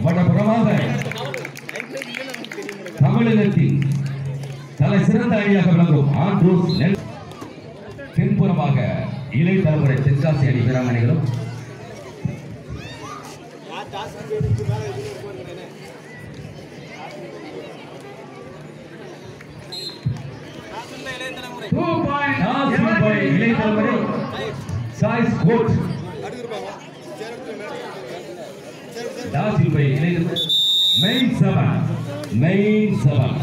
வடபுறமாக தமிழினத்தின் தலை சிறந்த அணியாக விளங்கும் ஆண்ட்ரூஸ் நெல் தென்புறமாக இளை தலைமுறை தென்காசி அணி வீராங்கனைகளும் Two point. டாஸ் பை இளை தலைமுறை சாய்ஸ் கோட் டாஸ் பை இளை மெயின் செவன் மெயின் செவன்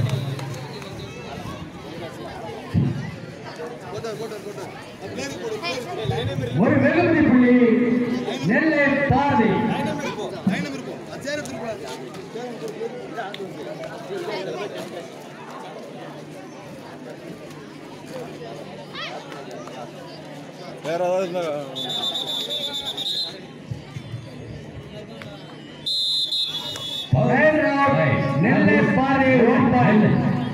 ஒரு வெகுமதி புள்ளி நெல்லை பாரதி வேற ஏதாவது இருந்தா நெல்லை பாரதி one point.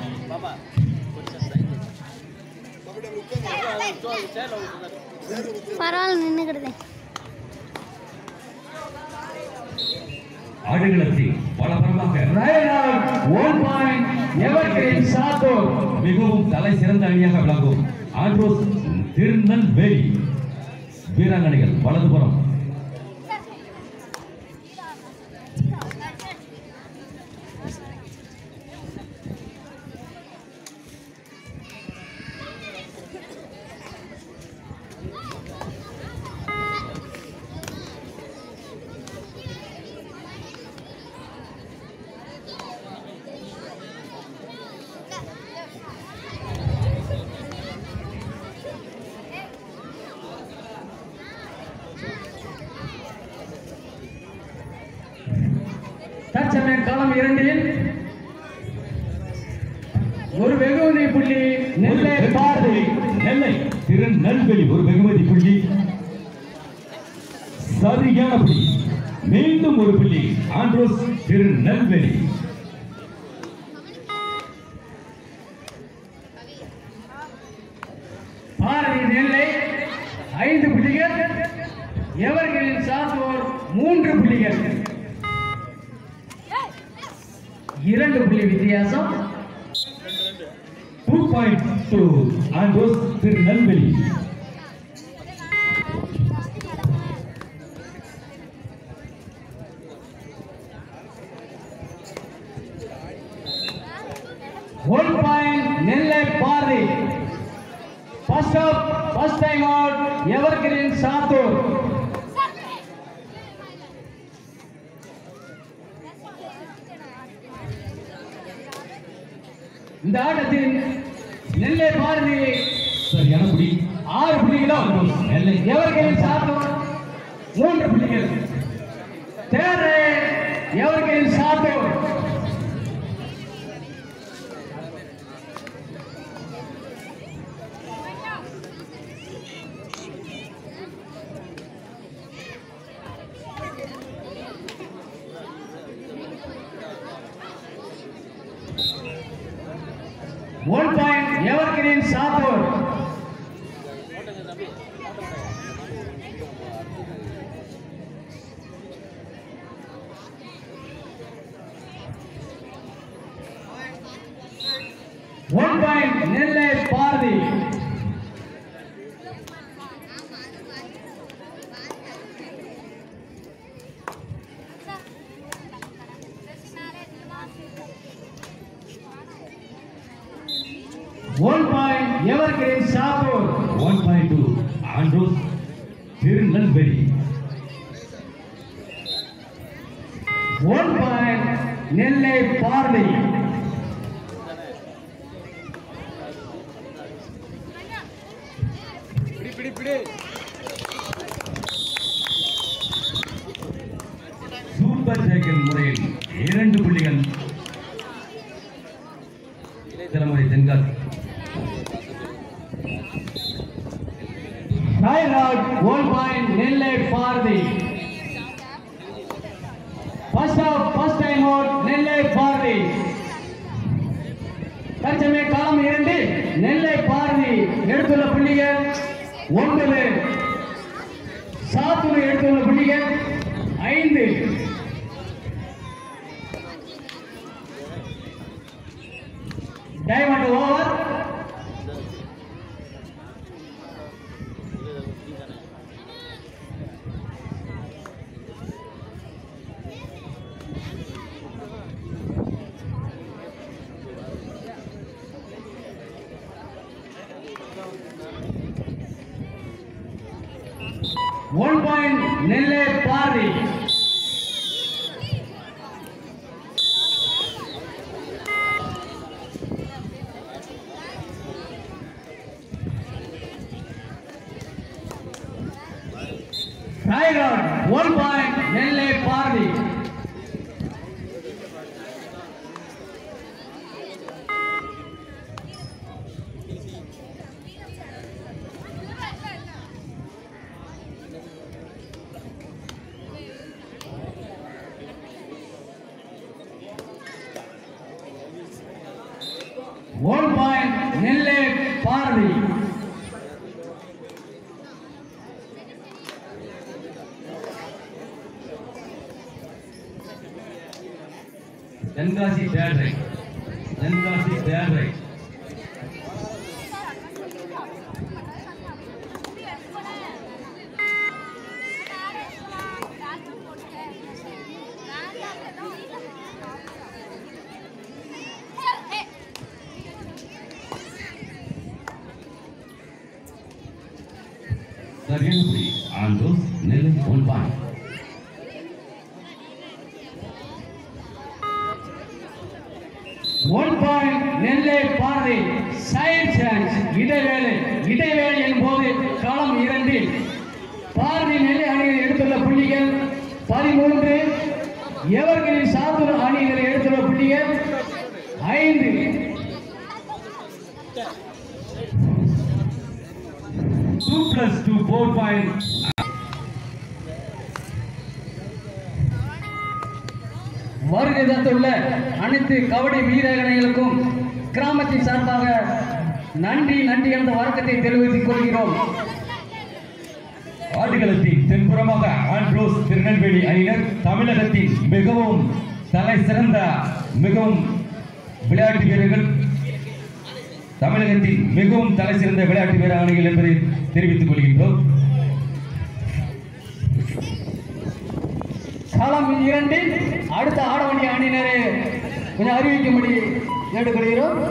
பரவாயில்ல நின்றுக்கிடுதேன் ஆடுகளத்தில் பலபரமாக Ryan one point. Evergreen Sattur மிகவும் தலை சிறந்த அணியாக விளங்கும் ஆண்ட்ரோஸ் திருநெல்வேலி வீராங்கனைகள் வலதுபுறம் தற்சமயம் களம் இரண்டில் ஒரு வெகுமதி புள்ளி நெல்லை பாரதி நெல்லை திருநெல்வேலி ஒரு வெகுமதி புள்ளி சரியான புள்ளி மீண்டும் ஒரு புள்ளி ஆண்ட்ரோஸ் திருநெல்வேலி பாரதி நெல்லை ஐந்து புள்ளிகள் எவர்களின் சாத்தூர் மூன்று புள்ளிகள் இரண்டு புள்ளி வித்தியாசம் two point two Andrews Tirunelveli one point Nellai Bharathi first up first time out Evergreen Sattur இந்த ஆட்டத்தில் நெல்லை பாரதி சரியான புள்ளி ஆறு புள்ளிகளும் நெல்லை எவர்கிரீன் சாத்தூர் மூன்று புள்ளிகள் தேர்வு Evergreen Sattur one point Evergreen Sattur one point Nellai Bharathi one point Evergreen Sattur one point two Andrews Tirunelveli one point Nellai Bharathi பிடி பிடி பிடி சூப்பர் சைக்கிள் முறையில் இரண்டு புள்ளிகள் தலைமுறை Tenkasi Nine out, one point, Nellai Bharathi first of first time out Nellai Bharathi தற்சமய காலம் இரண்டு நெல்லை பாரதி எடுத்துள்ள புள்ளிகள் ஒன்பது சாத்தூர் எடுத்துள்ள புள்ளிகள் ஐந்து point Nellai Bharathi tiger one point Nellai Bharathi one point Nellai Bharathi Tenkasi third raid Tenkasi third raid சரியான புள்ளி Andrews Nellai one point one point Nellai Bharathi side chance இடைவேளை இடைவேளையின் போது களம் இரண்டில் பாரதி நெல்லை அணியில் எடுத்துள்ள புள்ளிகள் பதிமூன்று எவர்களின் சாத்தூர் அணியினர் எடுத்துள்ள புள்ளிகள் ஐந்து two plus two four point வருகை தந்துள்ள அனைத்து கபடி வீரர்களுக்கும் கிராமத்தின் சார்பாக நன்றி நன்றி என்ற வழக்கத்தை தெரிவித்துக் கொள்கிறோம் ஆடுகளத்தின் தென்புறமாக ஆண்ட்ரோஸ் திருநெல்வேலி அணியினர் தமிழகத்தின் மிகவும் தலை சிறந்த மிகவும் விளையாட்டு வீரர்கள் தமிழகத்தின் மிகவும் தலை சிறந்த விளையாட்டு வீரர் அணிகள் என்பதை தெரிவித்துக் கொள்கின்றோம் களம் இரண்டில் அடுத்த ஆடவண்டி அணியினரை கொஞ்சம் அறிவிக்கும்படி கேட்டுக்கொள்கிறோம்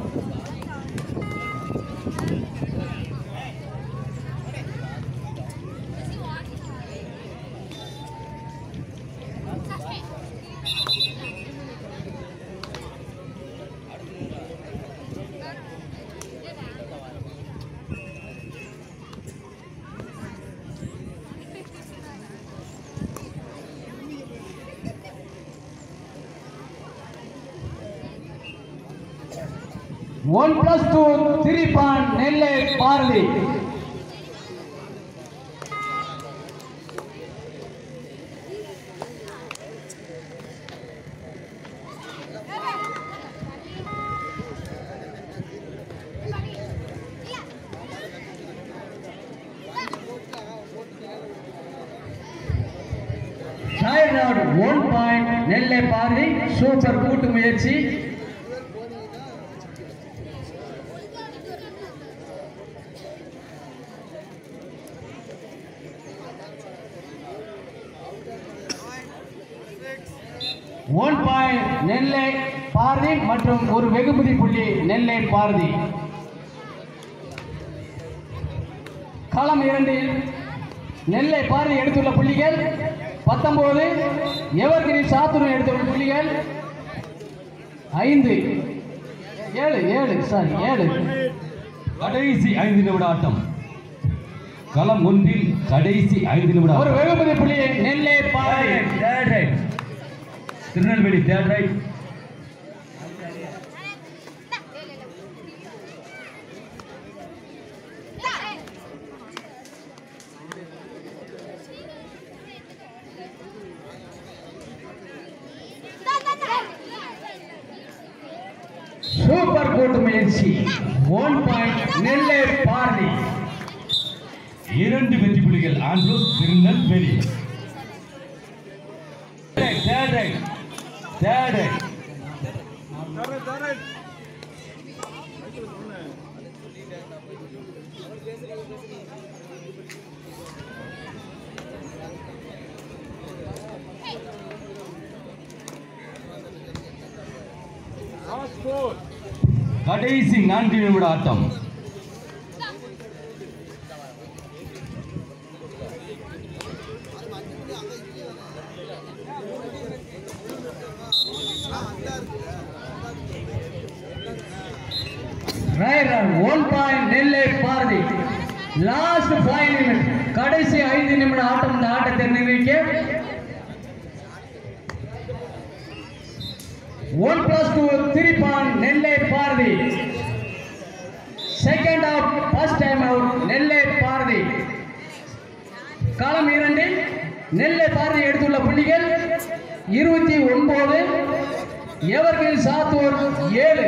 one plus two three point Nellai Bharathi one point Nellai Bharathi super கூட்டு முயற்சி ஒன் பாயிண்ட் நெல்லை பாரதி மற்றும் ஒரு வெகுமதி புள்ளி நெல்லை பாரதி களம் இரண்டில் நெல்லை பாரதி எடுத்துள்ள புள்ளிகள் பத்தொன்பது எவர்கிரி சாத்துரு எடுத்துள்ள புள்ளிகள் ஐந்து ஏழு ஏழு சாரி ஏழு கடைசி ஐந்து நிமிட ஆட்டம் களம் ஒன்றில் கடைசி ஐந்து நிமிட ஒரு ஆட்டம். வெகுமதி புள்ளி Nellai Bharathi Third right. Tirunelveli third raid super கூட்டு முயற்சி ஒன் பாயிண்ட் நெல்லை பாரதி இரண்டு வெற்றி புலிகள் Andrews Tirunelveli third raid third raid தரேன் தரேன் லாஸ்ட் ஃபோர் கடைசி நான்கு நிமிட ஆட்டம் லாஸ்ட் ஃபைவ் நிமிடம் கடைசி ஐந்து நிமிட ஆட்டம் இந்த ஆட்டத்தை நிர்ணயிக்க one plus two three point Nellai Bharathi second of first time out Nellai Bharathi களம் இரண்டில் நெல்லை பாரதி எடுத்துள்ள புள்ளிகள் இருபத்தி ஒன்பது எவர்கள் சாத்தூர் ஏழு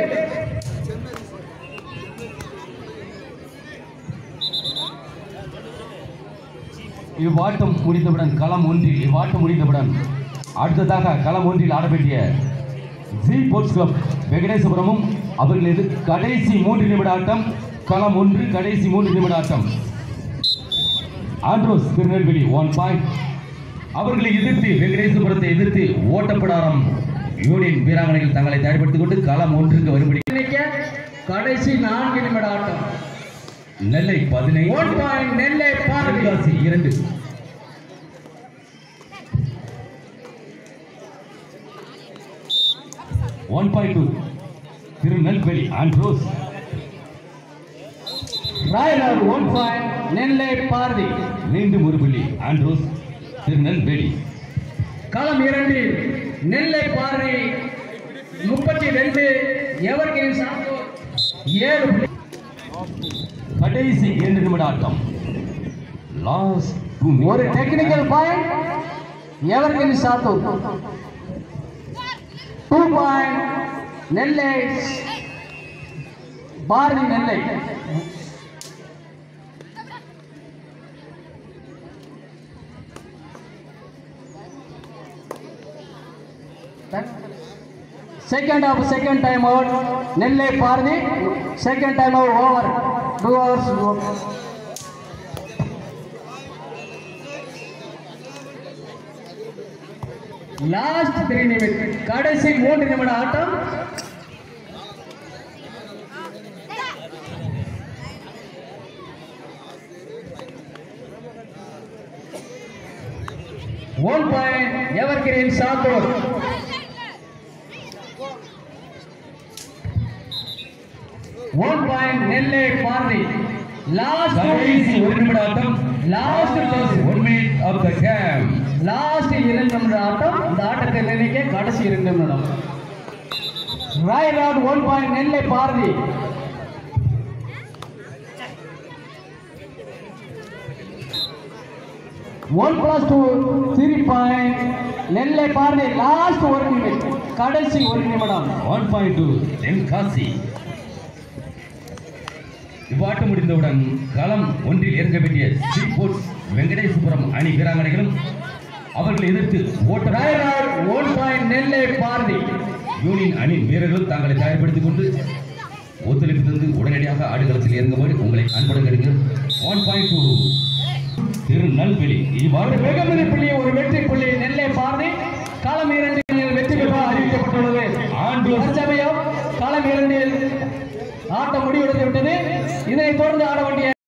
இவ்வாட்டம் முடிந்தவுடன் களம் ஒன்றில் இவ்வாட்டம் முடிந்தவுடன் அடுத்ததாக களம் ஒன்றில் ஆடவேண்டிய ஜி ஸ்போர்ட்ஸ் கிளப் வெங்கடேசபுரமும் அவர்களது கடைசி மூன்று நிமிட ஆட்டம் களம் ஒன்று கடைசி மூன்று நிமிட ஆட்டம் ஆண்ட்ரோஸ் திருநெல்வேலி ஒன் பாயிண்ட் அவர்களை எதிர்த்து வெங்கடேசபுரத்தை எதிர்த்து ஓட்டப்படாரம் யூனியன் வீராங்கனைகள் தங்களை தயார்படுத்திக் கொண்டு களம் ஒன்றுக்கு வரும்படி நினைக்க கடைசி நான்கு நிமிட ஆட்டம் நெல்லை பதினைந்து ஒன் பாயிண்ட் நெல்லை பாரதி தென்காசி இரண்டு one point two Tirunelveli Andrews ராயலார் ஒன் பாயிண்ட் நெல்லை பாரதி மீண்டும் ஒரு புள்ளி ஆண்ட்ரோஸ் திருநெல்வேலி களம் இரண்டில் நெல்லை பாரதி முப்பத்தி ரெண்டு எவர்கின் சாத்தூர் ஏழு புள்ளி கடைசி இரண்டு நிமிட ஆட்டம் லாஸ்ட் ஒரு technical point Evergreen Sattur two point Nellai Bharathi Nellai second of second time out Nellai Bharathi second time out over two hours last three நிமிடம் கடைசி மூன்று நிமிட ஆட்டம் one point Evergreen Sattur one point Nellai Bharathi last கடைசி ஒரு நிமிட ஆட்டம் last one minute of the game last இரண்டு நிமிட ஆட்டம் இந்த ஆட்டத்தை நினைக்க கடைசி இரண்டு நிமிடம் ராய் ராட் one point Nellai Bharathi one plus two three point Nellai Bharathi last ஒரு நிமிடம் கடைசி ஒரு நிமிடம் ஒன் பாயிண்ட் டூ தென்காசி இவ்வாட்டம் முடிந்தவுடன் களம் ஒன்றில் இறங்க வேண்டிய ஸ்ரீபோர்ட் வெங்கடேசபுரம் அணி வீராங்கனைகளும் அவர்களை எதிர்த்து ஓட்ட ராய் ராட் one point Nellai Bharathi union அணி வீரர்களும் தங்களை தயார்படுத்திக் கொண்டு ஒத்துழைப்பு தந்து உடனடியாக ஆடுகளத்தில் இறங்குமாறு உங்களை அன்புடன் கேடுங்கள் ஒன் பாயிண்ட் டூ திருநெல்வேலி ஒரு இவ்வாறு வெகுமதி புள்ளி ஒரு வெற்றி புள்ளி நெல்லை பாரதி களம் இரண்டில் வெற்றி பெற்றால் அறிவிக்கப்பட்டுள்ளது ஆண்டு தற்சமயம் களம் இரண்டில் ஆட்டம் முடிவடைந்து விட்டது இதனைத் தொடர்ந்து ஆட வேண்டிய